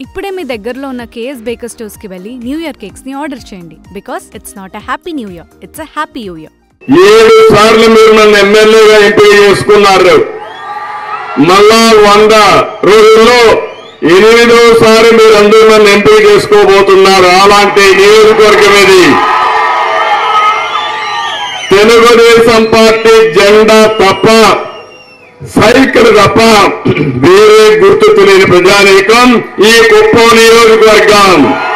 ఇప్పుడే మీ దగ్గరలో ఉన్న కేఎస్ బేకర్ స్టోర్స్ కి వెళ్ళి న్యూ ఇయర్ కేక్స్ ని ఆర్డర్ చేయండి because it's not a happy new year it's a happy new year ఏడు సార్లు మీరు నన్ను ఎమ్మెల్యేగా ఎంపిక చేసుకున్నారు మళ్ళా వంద రోజుల్లో ఎనిమిదోసారి మీరు అందరూ నన్ను ఎంపిక చేసుకోబోతున్నారు అలాంటి నియోజకవర్గం ఇది తెలుగుదేశం పార్టీ జెండా తప్ప సైకిల్ తప్ప వేరే గుర్తు తెలియని ప్రజానీకం ఈ కుప్పం నియోజకవర్గం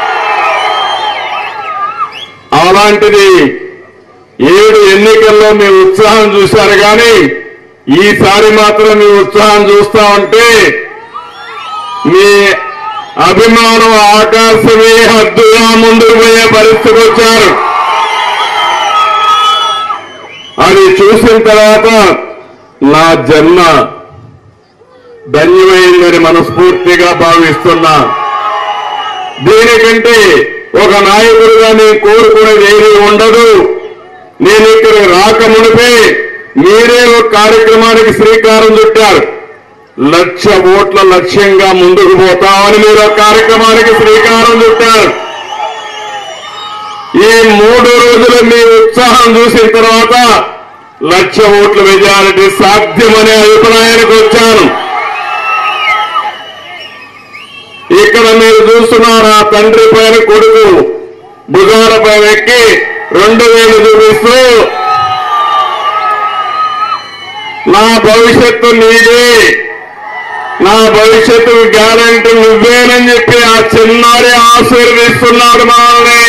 అలాంటిది ఏడు ఎన్నికల్లో మీ ఉత్సాహం చూశారు కానీ ఈసారి మాత్రం మీ ఉత్సాహం చూస్తా ఉంటే మీ అభిమానం ఆకాశమే హద్దుగా ముందుకు పోయే పరిస్థితికి వచ్చారు అది చూసిన తర్వాత నా జన్మ ధన్యమైందని మనస్ఫూర్తిగా భావిస్తున్నా దీనికంటే ఒక నాయకుడిగా నేను కోరుకునేది ఏది ఉండదు నేను ఇక్కడ రాక మునిపే మీరే ఒక కార్యక్రమానికి శ్రీకారం చుట్టారు లక్ష ఓట్ల లక్ష్యంగా ముందుకు పోతామని మీరు ఒక కార్యక్రమానికి శ్రీకారం చుట్టారు ఈ మూడు రోజులు మీ ఉత్సాహం చూసిన తర్వాత లక్ష ఓట్ల మెజారిటీ సాధ్యమనే అభిప్రాయానికి వచ్చాను ఇక్కడ మీరు చూస్తున్నారు ఆ తండ్రి పైన కొడుకు భుజాల పైన ఎక్కి రెండు వేలు చూపిస్తూ నా భవిష్యత్తు నీదే నా భవిష్యత్తు గ్యారంటీ నువ్వేనని చెప్పి ఆ చిన్నారి ఆశీర్వదిస్తున్నాడు మనల్ని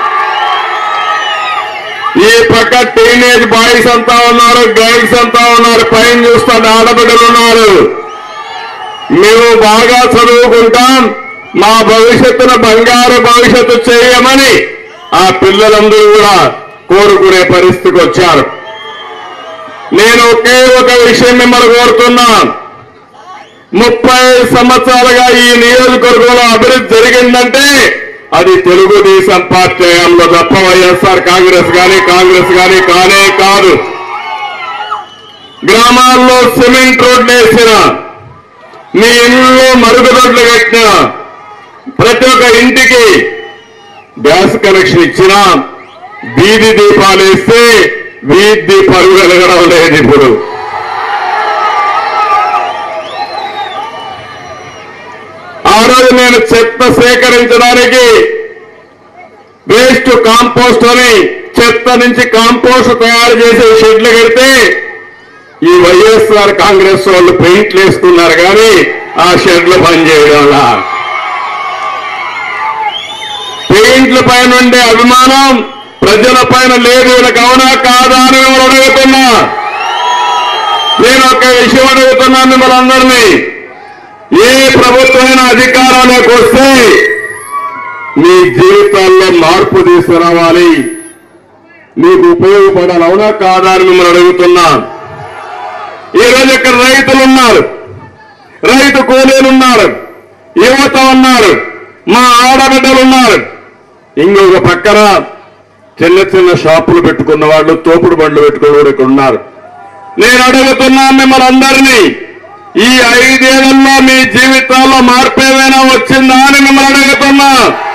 ఈ పక్క టీనేజ్ బాయ్స్ అంతా ఉన్నారు గర్ల్స్ అంతా ఉన్నారు పైన చూస్తాడు ఆడబిడ్డలు ఉన్నారు మేము బాగా చదువుకుంటాం మా భవిష్యత్తును బంగారు భవిష్యత్తు చేయమని ఆ పిల్లలందరూ కూడా కోరుకునే పరిస్థితికి వచ్చారు నేను ఒకే ఒక విషయం మిమ్మల్ని కోరుతున్నా ముప్పై సంవత్సరాలుగా ఈ నియోజకవర్గంలో అభివృద్ధి జరిగిందంటే అది తెలుగుదేశం పార్టీ హయాంలో తప్ప వైఎస్ఆర్ కాంగ్రెస్ కానీ కాంగ్రెస్ కానీ కానే కాదు గ్రామాల్లో సిమెంట్ రోడ్లు వేసిన మీ ఇళ్ళలో మరుగుదొడ్లు కట్టిన ప్రతి ఒక్క ఇంటికి గ్యాస్ కనెక్షన్ ఇచ్చిన వీధి దీపాలు వేస్తే వీధి దీపాలు వెలగడం లేదు ఇప్పుడు ఆ రోజు నేను చెత్త సేకరించడానికి వేస్ట్ కాంపోస్ట్ అని చెత్త నుంచి కాంపోస్ట్ తయారు చేసే షెడ్లు కడితే ఈ వైఎస్ఆర్ కాంగ్రెస్ వాళ్ళు పెయింట్లు వేస్తున్నారు కానీ ఆ షెడ్లు పనిచేయడం పెయింట్ల పైన ఉండే అభిమానం ప్రజల పైన లేదు వీళ్ళకి అవునా కాదా అని మిమ్మల్ని అడుగుతున్నా నేను ఒక విషయం అడుగుతున్నాను మిమ్మల్ని అందరినీ ఏ ప్రభుత్వమైన అధికారంలోకి వస్తే మీ జీవితాల్లో మార్పు తీసుకురావాలి మీకు ఉపయోగపడాలి అవునా కాదా అని మిమ్మల్ని అడుగుతున్నా ఈ రోజు ఇక్కడ రైతులు ఉన్నారు రైతు కూలీలు ఉన్నారు యువత ఉన్నారు మా ఆడబిడ్డలు ఉన్నారు ఇంకొక పక్కన చిన్న చిన్న షాపులు పెట్టుకున్న వాళ్ళు తోపుడు బండ్లు పెట్టుకున్న వాళ్ళు ఇక్కడ ఉన్నారు నేను అడుగుతున్నా మిమ్మల్ని అందరినీ ఈ ఐదేళ్లలో మీ జీవితాల్లో మార్పు ఏమైనా వచ్చిందా అని మిమ్మల్ని అడుగుతున్నా